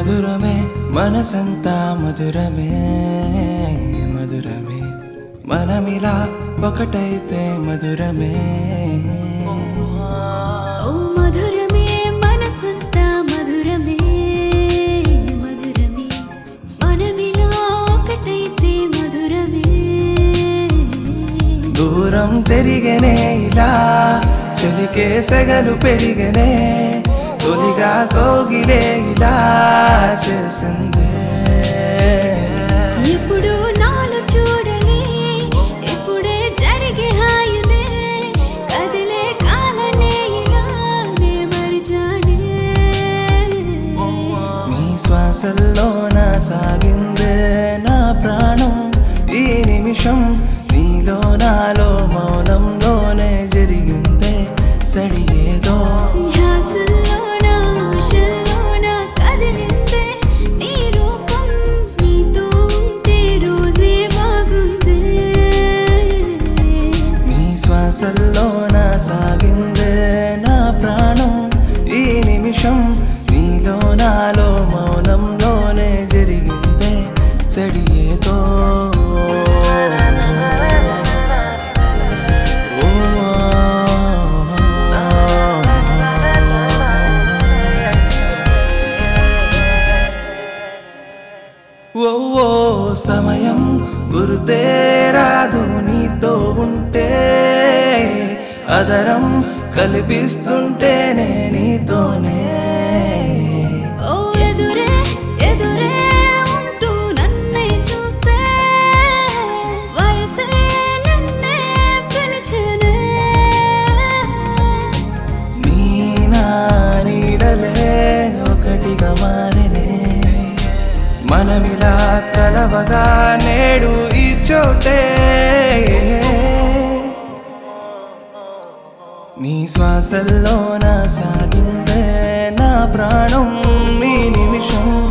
మధురమే మనసంతా మధురమే మధురమే మనమిలా ఒకటైతే మధురమే ఓ మధురమే మనసంతా మధురమే మధురమే మనమిలా ఒకటైతే మధురమే దూరం తిరిగనే ఇలా చలికే సెగలు పెరిగనే తొలిగా కోగిలే ఇలా చేసిందే ఇప్పుడు నాలో చూడలే ఇప్పుడే జరిగే హాయిలే కదిలే కాలనే ఇలా నే మరిచానే నీ శ్వాసల్లోన సాగిందే నా ప్రాణం ఈ నిమిషం నీలో నాలో మౌనంలోనే జరిగిందే సడి ఏదో ధ్యాసల్లోన ఆశల్లోన కదిలిందే నీ రూపం నీతో ఉంటే రోజే బాగుందే నీ శ్వాసల్లోన సాగిందే నా ప్రాణం ఈ నిమిషం నీలో నాలో మౌనంలోనే జరిగిందే సడి ఏదో ఓ ఓ సమయం గుర్తే రాదు నీతో ఉంటే అదరం కల్పిస్తుంటేనే నీతోనే ఓ ఎదురే ఎదురే ఉంటూ నన్నే చూస్తే వయసే నన్నే పిలిచెనే నీ నా నీడలే ఒకటిగా మారినే మనమిలా కలవగా నేడు ఈ చోటే నీ శ్వాసల్లోన సాగిందే నా ప్రాణం ఈ నిమిషం